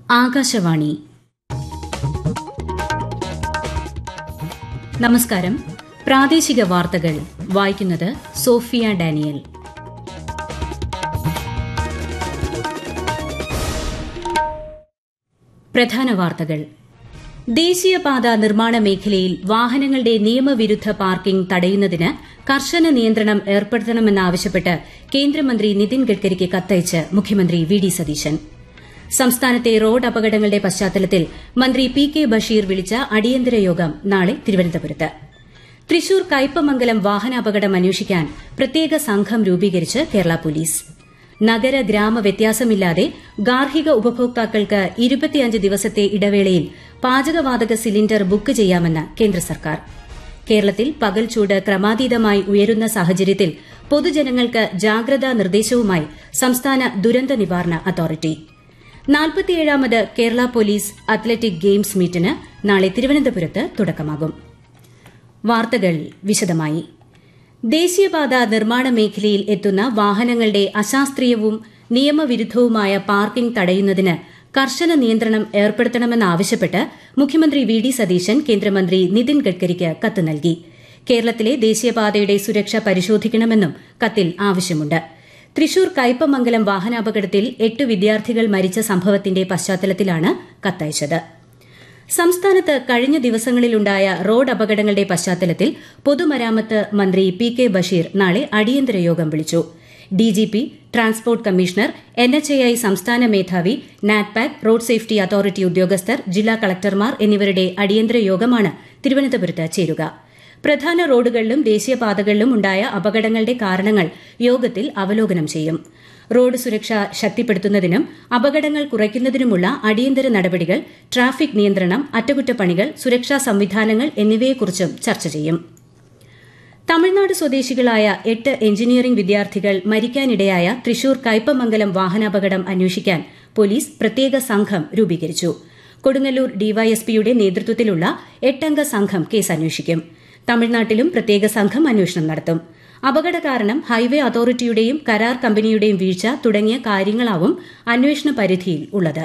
ആകാശവാണി നമസ്കാരം പ്രാദേശിക വാർത്തകൾ വായിക്കുന്നത് സോഫിയ ഡാനിയൽ പ്രധാന വാർത്തകൾ ദേശീയപാത നിർമ്മാണ മേഖലയിൽ വാഹനങ്ങളുടെ നിയമവിരുദ്ധ പാർക്കിംഗ് തടയുന്നതിന് കർശന നിയന്ത്രണം ഏർപ്പെടുത്തണമെന്നാവശ്യപ്പെട്ട് കേന്ദ്രമന്ത്രി നിതിൻ ഗഡ്കരിക്ക് കത്തയച്ച് മുഖ്യമന്ത്രി വി ഡി സതീശൻ സംസ്ഥാനത്തെ റോഡ് അപകടങ്ങളുടെ പശ്ചാത്തലത്തിൽ മന്ത്രി പി കെ ബഷീർ വിളിച്ച അടിയന്തര യോഗം നാളെ തിരുവനന്തപുരത്ത് തൃശൂർ കയ്പമംഗലം വാഹനാപകടം അന്വേഷിക്കാൻ പ്രത്യേക സംഘം രൂപീകരിച്ച് കേരള പോലീസ് നഗര ഗ്രാമ വ്യത്യാസമില്ലാതെ ഗാർഹിക ഉപഭോക്താക്കൾക്ക് ഇരുപത്തിയഞ്ച് ദിവസത്തെ ഇടവേളയിൽ പാചകവാതക സിലിണ്ടർ ബുക്ക് ചെയ്യാമെന്ന് കേന്ദ്ര സർക്കാർ കേരളത്തിൽ പകൽച്ചൂട് ക്രമാതീതമായി ഉയരുന്ന സാഹചര്യത്തിൽ പൊതുജനങ്ങൾക്ക് ജാഗ്രതാ നിർദ്ദേശവുമായി സംസ്ഥാന ദുരന്ത നിവാരണ അതോറിറ്റി നാൽപ്പത്തിയേഴാമത് കേരള പോലീസ് അത്ലറ്റിക് ഗെയിംസ് മീറ്റിന് നാളെ തിരുവനന്തപുരത്ത് തുടക്കമാകും വാർത്തകൾ വിശദമായി ദേശീയപാത നിർമ്മാണ മേഖലയിൽ എത്തുന്ന വാഹനങ്ങളുടെ അശാസ്ത്രീയവും നിയമവിരുദ്ധവുമായ പാർക്കിംഗ് തടയുന്നതിന് കർശന നിയന്ത്രണം ഏർപ്പെടുത്തണമെന്നാവശ്യപ്പെട്ട് മുഖ്യമന്ത്രി വി ഡി സതീശൻ കേന്ദ്രമന്ത്രി നിതിൻ ഗഡ്കരിക്ക് കത്ത് നൽകി കേരളത്തിലെ ദേശീയപാതയുടെ സുരക്ഷ പരിശോധിക്കണമെന്നും കത്തിൽ ആവശ്യമുണ്ട് തൃശൂർ കയ്പമംഗലം വാഹനാപകടത്തിൽ എട്ട് വിദ്യാർത്ഥികൾ മരിച്ച സംഭവത്തിന്റെ പശ്ചാത്തലത്തിലാണ് കത്തയച്ചത് സംസ്ഥാനത്ത് കഴിഞ്ഞ ദിവസങ്ങളിലുണ്ടായ റോഡ് അപകടങ്ങളുടെ പശ്ചാത്തലത്തിൽ പൊതുമരാമത്ത് മന്ത്രി പി കെ ബഷീർ നാളെ അടിയന്തര യോഗം വിളിച്ചു ഡിജിപി ട്രാൻസ്പോർട്ട് കമ്മീഷണർ എൻഎച്ച്എഐ സംസ്ഥാന മേധാവി നാറ്റ്പാക് റോഡ് സേഫ്റ്റി അതോറിറ്റി ഉദ്യോഗസ്ഥർ ജില്ലാ കളക്ടർമാർ എന്നിവരുടെ അടിയന്തര യോഗമാണ് തിരുവനന്തപുരത്ത് ചേരുക പ്രധാന റോഡുകളിലും ദേശീയപാതകളിലും ഉണ്ടായ അപകടങ്ങളുടെ കാരണങ്ങൾ യോഗത്തിൽ അവലോകനം ചെയ്യും റോഡ് സുരക്ഷ ശക്തിപ്പെടുത്തുന്നതിനും അപകടങ്ങൾ കുറയ്ക്കുന്നതിനുമുള്ള അടിയന്തര നടപടികൾ ട്രാഫിക് നിയന്ത്രണം അറ്റകുറ്റപ്പണികൾ സുരക്ഷാ സംവിധാനങ്ങൾ എന്നിവയെക്കുറിച്ചും ചർച്ച ചെയ്യും തമിഴ്നാട് സ്വദേശികളായ എട്ട് എഞ്ചിനീയറിംഗ് വിദ്യാർത്ഥികൾ മരിക്കാനിടയായ തൃശൂർ കയ്പമംഗലം വാഹനാപകടം അന്വേഷിക്കാൻ പോലീസ് പ്രത്യേക സംഘം രൂപീകരിച്ചു കൊടുങ്ങല്ലൂർ ഡിവൈഎസ്പിയുടെ നേതൃത്വത്തിലുള്ള എട്ടംഗ സംഘം കേസ് അന്വേഷിക്കും തമിഴ്നാട്ടിലും പ്രത്യേക സംഘം അന്വേഷണം നടത്തും അപകട കാരണം ഹൈവേ അതോറിറ്റിയുടെയും കരാർ കമ്പനിയുടെയും വീഴ്ച തുടങ്ങിയ കാര്യങ്ങളാവും അന്വേഷണ പരിധിയിൽ ഉള്ളത്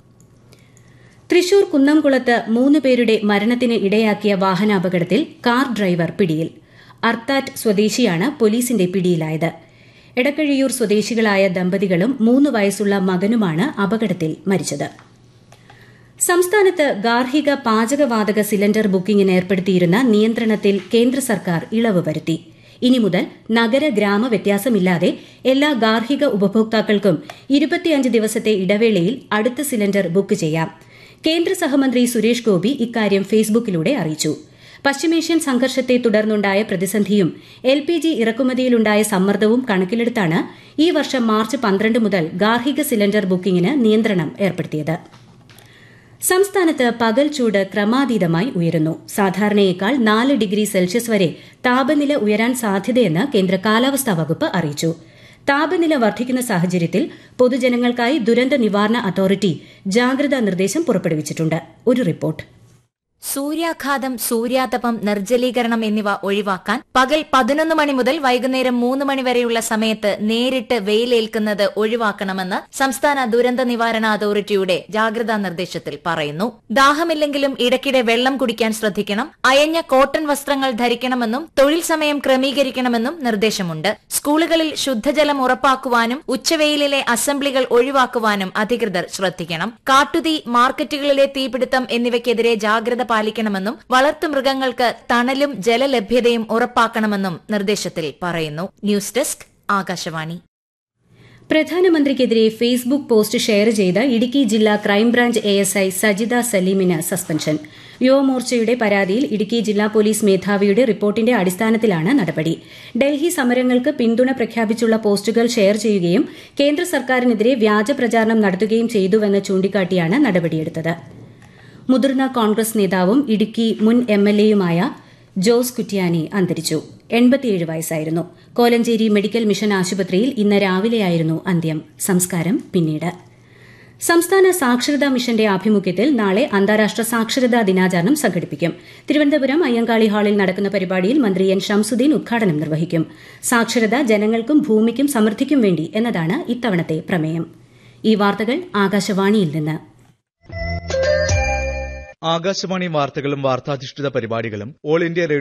തൃശൂർ കുന്നംകുളത്ത് മൂന്ന് പേരുടെ മരണത്തിന് ഇടയാക്കിയ വാഹനാപകടത്തിൽ കാർ ഡ്രൈവർ പിടിയിൽ അർത്താറ്റ് സ്വദേശിയാണ് പോലീസിന്റെ പിടിയിലായത് എടക്കഴിയൂർ സ്വദേശികളായ ദമ്പതികളും മൂന്ന് വയസ്സുള്ള മകനുമാണ് അപകടത്തിൽ മരിച്ചത് സംസ്ഥാനത്ത് ഗാർഹിക പാചകവാതക സിലിണ്ടർ ബുക്കിംഗിന് ഏർപ്പെടുത്തിയിരുന്ന നിയന്ത്രണത്തിൽ കേന്ദ്ര സർക്കാർ ഇളവ് വരുത്തി ഇനി മുതൽ നഗര ഗ്രാമ വ്യത്യാസമില്ലാതെ എല്ലാ ഗാർഹിക ഉപഭോക്താക്കൾക്കും ഇരുപത്തിയഞ്ച് ദിവസത്തെ ഇടവേളയിൽ അടുത്ത സിലിണ്ടർ ബുക്ക് ചെയ്യാം കേന്ദ്ര സഹമന്ത്രി സുരേഷ് ഗോപി ഇക്കാര്യം ഫേസ്ബുക്കിലൂടെ അറിയിച്ചു പശ്ചിമേഷ്യൻ സംഘർഷത്തെ തുടർന്നുണ്ടായ പ്രതിസന്ധിയും എൽ പി ജി ഇറക്കുമതിയിലുണ്ടായ സമ്മർദ്ദവും കണക്കിലെടുത്താണ് ഈ വർഷം മാർച്ച് പന്ത്രണ്ട് മുതൽ ഗാർഹിക സിലിണ്ടർ ബുക്കിംഗിന് നിയന്ത്രണം ഏർപ്പെടുത്തിയത് സംസ്ഥാനത്ത് പകൽ ചൂട് ക്രമാതീതമായി ഉയരുന്നു സാധാരണയേക്കാൾ നാല് ഡിഗ്രി സെൽഷ്യസ് വരെ താപനില ഉയരാൻ സാധ്യതയെന്ന് കേന്ദ്ര കാലാവസ്ഥാ വകുപ്പ് അറിയിച്ചു താപനില വർദ്ധിക്കുന്ന സാഹചര്യത്തിൽ പൊതുജനങ്ങൾക്കായി ദുരന്ത നിവാരണ അതോറിറ്റി ജാഗ്രതാ നിർദ്ദേശം പുറപ്പെടുവിച്ചിട്ടുണ്ട് ഒരു റിപ്പോർട്ട് സൂര്യാഘാതം സൂര്യാതപം നിർജ്ജലീകരണം എന്നിവ ഒഴിവാക്കാൻ പകൽ പതിനൊന്ന് മണി മുതൽ വൈകുന്നേരം മൂന്ന് മണി വരെയുള്ള സമയത്ത് നേരിട്ട് വെയിലേൽക്കുന്നത് ഒഴിവാക്കണമെന്ന് സംസ്ഥാന ദുരന്ത നിവാരണ അതോറിറ്റിയുടെ ജാഗ്രതാ നിർദ്ദേശത്തിൽ പറയുന്നു ദാഹമില്ലെങ്കിലും ഇടയ്ക്കിടെ വെള്ളം കുടിക്കാൻ ശ്രദ്ധിക്കണം അയഞ്ഞ കോട്ടൺ വസ്ത്രങ്ങൾ ധരിക്കണമെന്നും തൊഴിൽ സമയം ക്രമീകരിക്കണമെന്നും നിർദ്ദേശമുണ്ട് സ്കൂളുകളിൽ ശുദ്ധജലം ഉറപ്പാക്കുവാനും ഉച്ചവെയിലിലെ അസംബ്ലികൾ ഒഴിവാക്കുവാനും അധികൃതർ ശ്രദ്ധിക്കണം കാട്ടുതീ മാർക്കറ്റുകളിലെ തീപിടുത്തം എന്നിവയ്ക്കെതിരെ ജാഗ്രത പാലിക്കണമെന്നും വളർത്തുമൃഗങ്ങൾക്ക് തണലും ജലലഭ്യതയും ഉറപ്പാക്കണമെന്നും നിർദ്ദേശത്തിൽ പറയുന്നു ന്യൂസ് ഡെസ്ക് ആകാശവാണി പ്രധാനമന്ത്രിക്കെതിരെ ഫേസ്ബുക്ക് പോസ്റ്റ് ഷെയർ ചെയ്ത ഇടുക്കി ജില്ലാ ക്രൈംബ്രാഞ്ച് എഎസ്ഐ സജിത സലീമിന് സസ്പെൻഷൻ യുവമോർച്ചയുടെ പരാതിയിൽ ഇടുക്കി ജില്ലാ പോലീസ് മേധാവിയുടെ റിപ്പോർട്ടിന്റെ അടിസ്ഥാനത്തിലാണ് നടപടി ഡൽഹി സമരങ്ങൾക്ക് പിന്തുണ പ്രഖ്യാപിച്ചുള്ള പോസ്റ്റുകൾ ഷെയർ ചെയ്യുകയും കേന്ദ്ര സർക്കാരിനെതിരെ വ്യാജ പ്രചാരണം നടത്തുകയും ചെയ്തുവെന്ന് ചൂണ്ടിക്കാട്ടിയാണ് നടപടിയെടുത്തത് മുതിർന്ന കോൺഗ്രസ് നേതാവും ഇടുക്കി മുൻ എം എൽ എയുമായ ജോസ് കുറ്റ്യാനി അന്തരിച്ചു എൺപത്തിയേഴ് വയസ്സായിരുന്നു കോലഞ്ചേരി മെഡിക്കൽ മിഷൻ ആശുപത്രിയിൽ ഇന്ന് രാവിലെയായിരുന്നു അന്ത്യം സംസ്കാരം പിന്നീട് സംസ്ഥാന സാക്ഷരതാ മിഷന്റെ ആഭിമുഖ്യത്തിൽ നാളെ അന്താരാഷ്ട്ര സാക്ഷരതാ ദിനാചരണം സംഘടിപ്പിക്കും തിരുവനന്തപുരം അയ്യങ്കാളി ഹാളിൽ നടക്കുന്ന പരിപാടിയിൽ മന്ത്രി എൻ ഷംസുദ്ദീൻ ഉദ്ഘാടനം നിർവഹിക്കും സാക്ഷരത ജനങ്ങൾക്കും ഭൂമിക്കും സമൃദ്ധിക്കും വേണ്ടി എന്നതാണ് ഇത്തവണത്തെ പ്രമേയം ഈ വാർത്തകൾ ആകാശവാണിയിൽ നിന്ന് ആകാശവാണി വാർത്തകളും വാർത്താധിഷ്ഠിത പരിപാടികളും ഓൾ ഇന്ത്യ